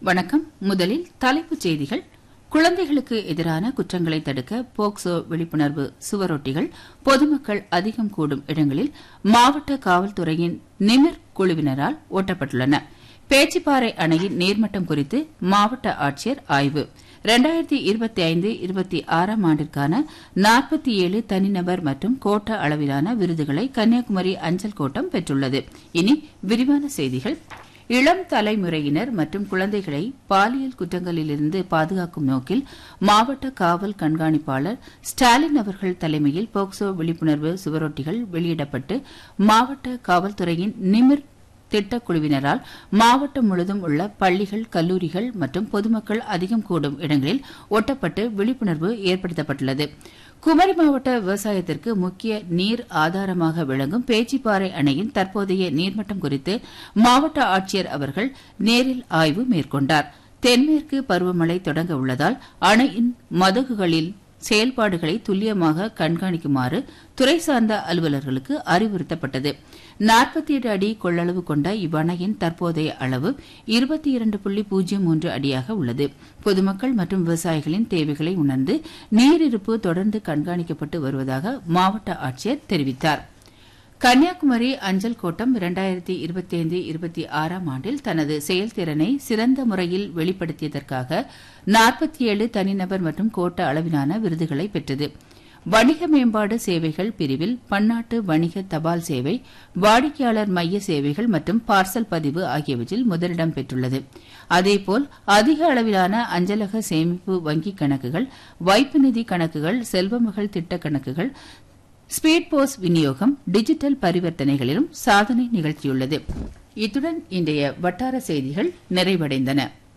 வணக்கம் முதலில் தலைப்புச் செய்திகள் குழந்தைகளுக்கு எதிரான குற்றங்களை தடுக்க போக்சோ விழிப்புணர்வு சுவரொட்டிகள் பொதுமக்கள் அதிகம் கூடும் இடங்களில் மாவட்ட காவல்துறையின் நிமிர் குழுவினரால் ஒட்டப்பட்டுள்ளன பேச்சிப்பாறை அணையின் நீர்மட்டம் குறித்து மாவட்ட ஆட்சியர் ஆய்வு இரண்டாயிரத்தி இருபத்தி ஐந்து இருபத்தி ஆறாம் ஆண்டிற்கான நாற்பத்தி ஏழு தனிநபர் மற்றும் கோட்ட அளவிலான விருதுகளை கன்னியாகுமரி அஞ்சல் கோட்டம் பெற்றுள்ளது இனி விரிவான செய்திகள் இளம் தலைமுறையினர் மற்றும் குழந்தைகளை பாலியல் குற்றங்களிலிருந்து பாதுகாக்கும் நோக்கில் மாவட்ட காவல் கண்காணிப்பாளர் ஸ்டாலின் அவர்கள் தலைமையில் போக்சோ விழிப்புணர்வு சுவரொட்டிகள் வெளியிடப்பட்டு மாவட்ட காவல்துறையின் நிமிர் திட்டக்குழுவினரால் மாவட்டம் முழுதும் உள்ள பள்ளிகள் கல்லூரிகள் மற்றும் பொதுமக்கள் அதிகம் கூடும் இடங்களில் ஒட்டப்பட்டு விழிப்புணர்வு ஏற்படுத்தப்பட்டுள்ளது குமரி மாவட்ட விவசாயத்திற்கு முக்கிய நீர் ஆதாரமாக விளங்கும் பேச்சிப்பாறை அணையின் தற்போதைய நீர்மட்டம் குறித்து மாவட்ட ஆட்சியர் அவர்கள் நேரில் ஆய்வு மேற்கொண்டார் தென்மேற்கு பருவமழை தொடங்க உள்ளதால் அணையின் மதகுகளில் செயல்பாடுகளை துல்லியமாக கண்காணிக்குமாறு துறை சார்ந்த அலுவலர்களுக்கு அறிவுறுத்தப்பட்டது நாற்பத்தி எட்டு அடி கொள்ளளவு கொண்ட இவ்வணையின் தற்போதைய அளவு இருபத்தி இரண்டு புள்ளி பூஜ்ஜியம் மூன்று அடியாக உள்ளது பொதுமக்கள் மற்றும் விவசாயிகளின் தேவைகளை உணர்ந்து நீரிருப்பு தொடர்ந்து கண்காணிக்கப்பட்டு வருவதாக மாவட்ட ஆட்சியர் தெரிவித்தார் கன்னியாகுமரி அஞ்சல் கோட்டம் இரண்டாயிரத்தி இருபத்தி ஐந்து இருபத்தி ஆறாம் ஆண்டில் தனது செயல்திறனை சிறந்த முறையில் வெளிப்படுத்தியதற்காக நாற்பத்தி ஏழு தனிநபர் மற்றும் கோட்ட அளவிலான விருதுகளை பெற்றது வணிக மேம்பாடு சேவைகள் பிரிவில் பன்னாட்டு வணிக தபால் சேவை வாடிக்கையாளர் மைய சேவைகள் மற்றும் பார்சல் பதிவு ஆகியவற்றில் முதலிடம் பெற்றுள்ளது அதேபோல் அதிக அளவிலான அஞ்சலக சேமிப்பு வங்கிக் கணக்குகள் வைப்பு நிதி கணக்குகள் செல்வமகள் திட்ட கணக்குகள் ஸ்பீட் போஸ்ட் விநியோகம் டிஜிட்டல் பரிவர்த்தனைகளிலும் சாதனை நிகழ்த்தியுள்ளது இத்துடன் இன்றைய வட்டார செய்திகள் நிறைவடைந்தன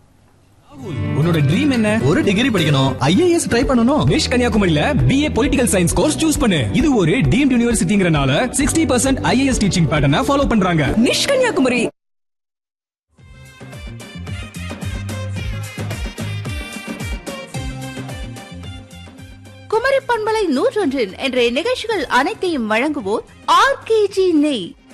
உன்னோட ட்ரீம் என்ன ஒரு டிகிரி படிக்கணும் ஐஏஎஸ் ட்ரை பண்ணணும் விஷ் கன்னியாகுமரியில BA political science course choose பண்ணு இது ஒரு டீம்ட் யூனிவர்சிட்டிங்கறனால சிக்ஸ்டி பர்சன்ட் ஐஏஎஸ் டீச்சிங் பேட்டர்னை ஃபாலோ பண்றாங்க நிஷ் கன்னியாகுமரி குமரி பண்பலை நூற்றொன்றின் என்ற நிகழ்ச்சிகள் அனைத்தையும் வழங்குவோர் ஆர் நெய்